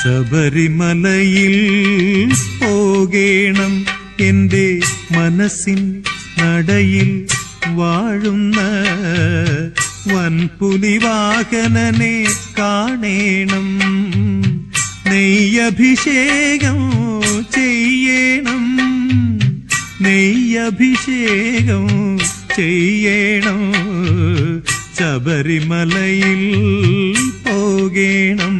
ശബരിമലയിൽ പോകേണം എൻ്റെ മനസ്സിൻ നടയിൽ വാഴുന്ന വൻപുലിവാഹനനെ കാണേണം നെയ്യഭിഷേകം ചെയ്യണം നെയ്യഭിഷേകം ചെയ്യണം ശബരിമലയിൽ പോകേണം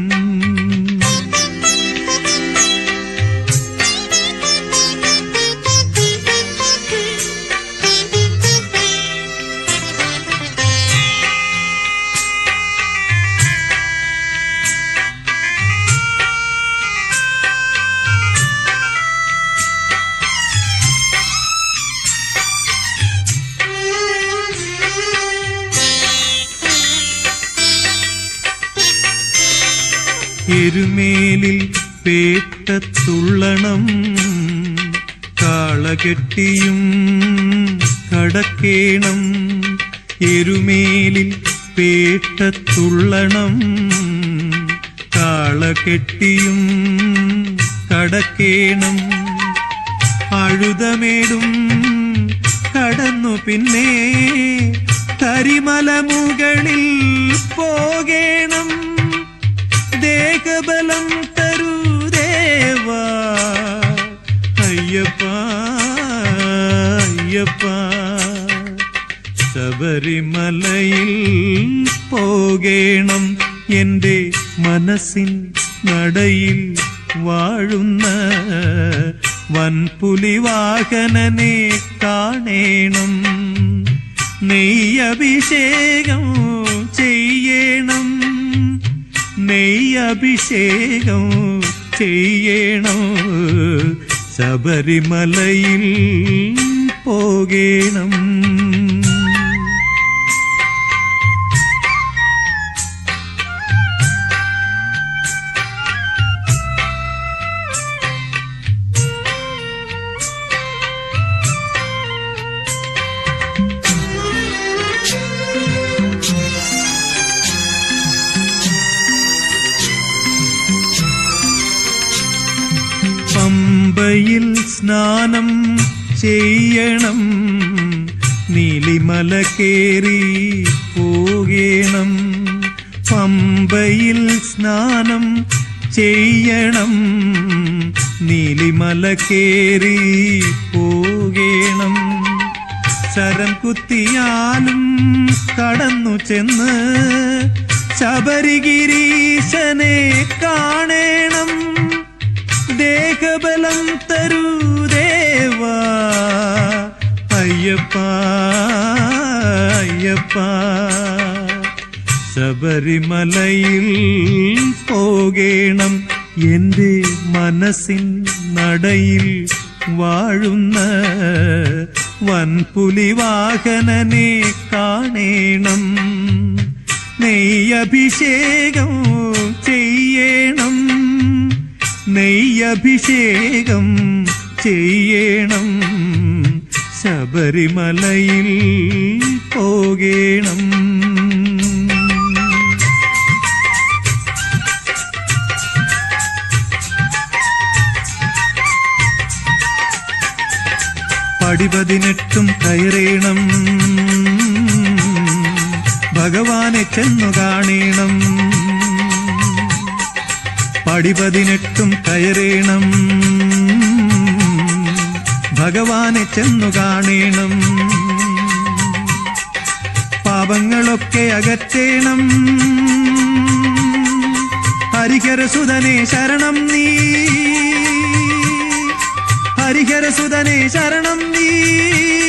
എരുമേലിൽ പേട്ടത്തുള്ളണം കാളകെട്ടിയും കടക്കേണം എരുമേലിൽ പേട്ടത്തുള്ളണം കാളകെട്ടിയും കടക്കേണം അഴുതമേടും കടന്നു പിന്നെ കരിമല മുകളിൽ പോകേണം ദേഹബലം തരൂ ദേവാ അയ്യപ്പ അയ്യപ്പ ശബരിമലയിൽ പോകേണം എൻ്റെ മനസ്സിൻ നടയിൽ വാഴുന്ന വൻപുലിവാഹനനെ കാണേണം നെയ്യഭിഷേകം ചെയ്യണം നെയ്യഭിഷേകം ചെയ്യണം ശബരിമലയിൽ പോകേണം പമ്പയിൽ സ്നാനം ചെയ്യണം നീലിമല കേറി പോകേണം പമ്പയിൽ സ്നാനം ചെയ്യണം നീലിമല കേറി പോകേണം ശരം കുത്തിയാലും കടന്നു ചെന്ന് ശബരിഗിരീശനെ കാണേണം ദേഹബലം തരൂ ദേവാ അയ്യപ്പ അയ്യപ്പ ശബരിമലയിൽ പോകേണം എൻ്റെ മനസ്സിൻ നടയിൽ വാഴുന്ന വൻപുലിവാഹനനെ കാണേണം നെയ്യഭിഷേകം ചെയ്യണം നെയ്യഭിഷേകം ചെയ്യണം ശബരിമലയിൽ പോകേണം പടിപതിനെട്ടും കയറേണം ഭഗവാനെ ചെന്നു കാണേണം പടിപതിനെട്ടും കയറേണം ഭഗവാനെ ചെന്നു കാണേണം പാപങ്ങളൊക്കെ അകറ്റേണം ഹരിഹരസുതനെ ശരണം നീ ഹരിഹരസുതനെ ശരണം നീ